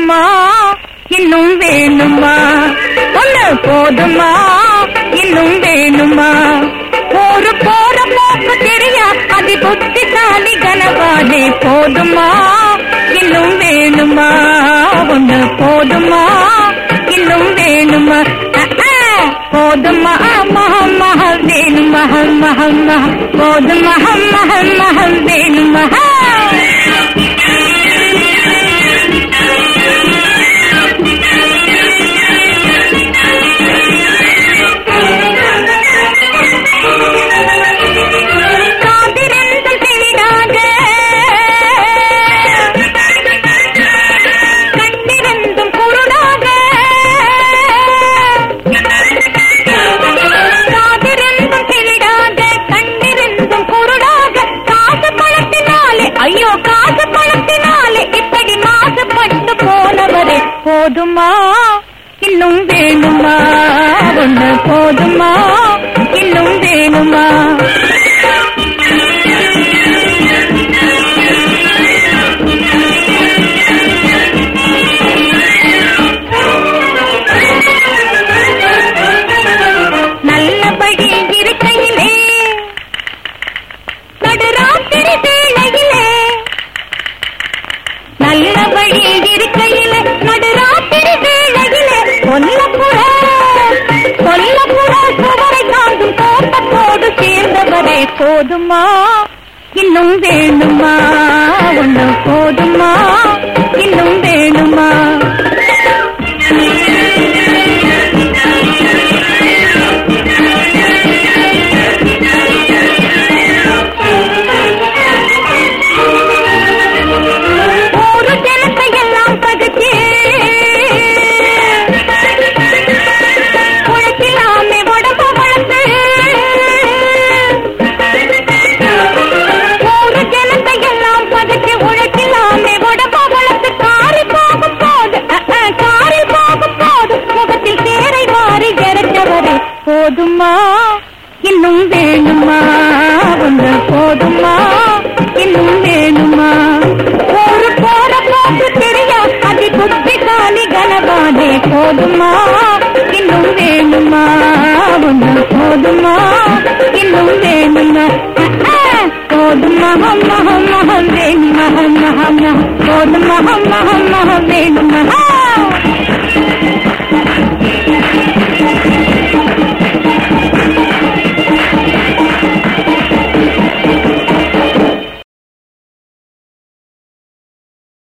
போதுமா இன்னும் வேணுமா ஒண்ணு போதுமா இன்னும் வேணுமா ஒரு போற போக்கு தெரியா அதி புத்திசாலி கனவாதே போதுமா இன்னும் வேணுமா ஒண்ணு போதுமா இன்னும் வேணுமா அஹ், அஹ். போதுமா மகம் மகம் வேணுமா மகம் மகம் போதுமா மகம் மகம் வேணுமா காதிரெண்டும் செவிடாக கண்ணிரெண்டும் குருடாக காதிரெண்டும் செவிடாக கண்ணிரெண்டும் குருடாக காசு பழத்தினாலே ஐயோ காசு பழத்தினாலே இப்படி மாசுபட்டு போனவரே போதுமா இன்னும் வேணுமா ஒண்ணு போதுமா இன்னும் வேணுமா நல்லபடி இருக்கையிலே நடுராத்திரி வேளையிலே நல்லபடி இருக்கையிலே நடுராத்திரி வேளையிலே கொல்லப்புற கொல்லப்புற சுவரை தாண்டும் தோட்டத்தோடு சேர்ந்தவரே போதுமா இன்னும் வேணுமா ஒண்ணு போதுமா இன்னும் வேணுமா ஒரு ஜனத்தை எல்லாம் பதுக்கி உழைக்கலாமே உடம்ப வளர்த்து ஒரு ஜனத்தை எல்லாம் பதுக்கி உழைக்கலாமே உடம்ப வளர்த்து காரி போகும் போது அஹ், அஹ், காரி போகும் போது முகத்தில் சேரை மாறி இறச்சவரே போதுமா இன்னும் வேணுமா ஒன்று போதுமா இன்னும் வேணுமா ஒரு போற போக்கு தெரியா அதி புத்திசாலி கனவானே போதுமா இன்னும் வேணுமா ஒன்று போதுமா இன்னும் வேணுமா அஹ், அஹ், போதுமா மகம் மகம் வேணுமா மகம் மகம் போதுமா மகம் மகம் வேணுமா